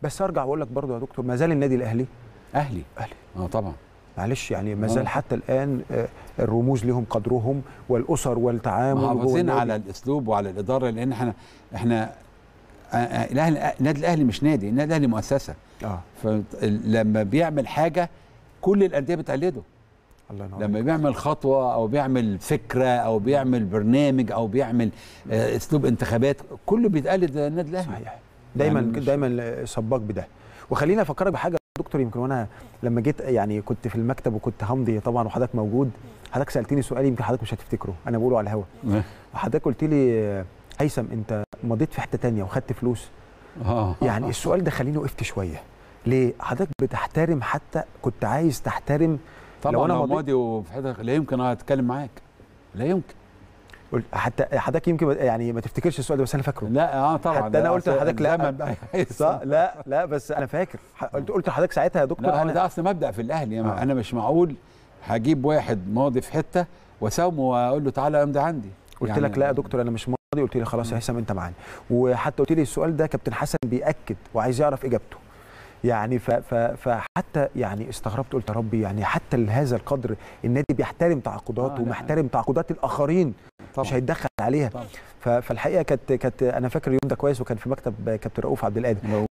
بس ارجع واقول لك برضه يا دكتور ما زال النادي الاهلي اهلي اهلي اه طبعا معلش يعني ما آه. زال حتى الان آه، الرموز لهم قدرهم والاسر والتعامل جوه محافظين النادي. على الاسلوب وعلى الاداره لان احنا احنا آه، آه، الاهلي النادي الاهلي مش نادي النادي الاهلي مؤسسه اه فلما بيعمل حاجه كل الانديه بتقلده الله ينور لما بيعمل خطوه او بيعمل فكره او بيعمل برنامج او بيعمل آه، اسلوب انتخابات كله بيتقلد النادي الاهلي صحيح دايما يعني يعني مش- دايما سباق بده وخليني افكرك بحاجه يا دكتور يمكن وانا لما جيت يعني كنت في المكتب وكنت همضي طبعا وحضرتك موجود حضرتك سالتني سؤال يمكن حضرتك مش هتفتكره انا بقوله على الهوا وحضرتك قلت لي آه، هيثم انت مضيت في حته تانية وخدت فلوس اه يعني السؤال ده خليني وقفت شويه ليه حضرتك بتحترم حتى كنت عايز تحترم طبعا لو لو أنا انا مضيت- ماضي وفي حته لا يمكن اتكلم معاك لا يمكن قلت- حتى حضرتك يمكن يعني ما تفتكرش السؤال ده بس انا فاكره لا اه طبعا حتى أنا لا، قلت أصل لحضرتك لا. الزمن بقى صح لا لا بس انا فاكر ح- قلت قلت لحضرتك ساعتها يا دكتور لا هو انا ده اصل مبدا في الاهلي يعني آه. انا مش معقول هجيب واحد ماضي في حته واساومه واقول له تعالى امضي عندي قلت يعني- لك لا يا دكتور انا مش ماضي قلت لي خلاص يا هيثم انت معانا وحتى قلت لي السؤال ده كابتن حسن بياكد وعايز يعرف اجابته يعني ف ف فحتى يعني استغربت قلت يا ربي يعني حتى لهذا القدر النادي بيحترم تعاقداته آه، لا. ومحترم تعاقدات الاخرين طبعا مش هيتدخل عليها طبعا. ف- فالحقيقه كانت كانت انا فاكر اليوم ده كويس وكان في مكتب كابتن رؤوف عبد القادر لو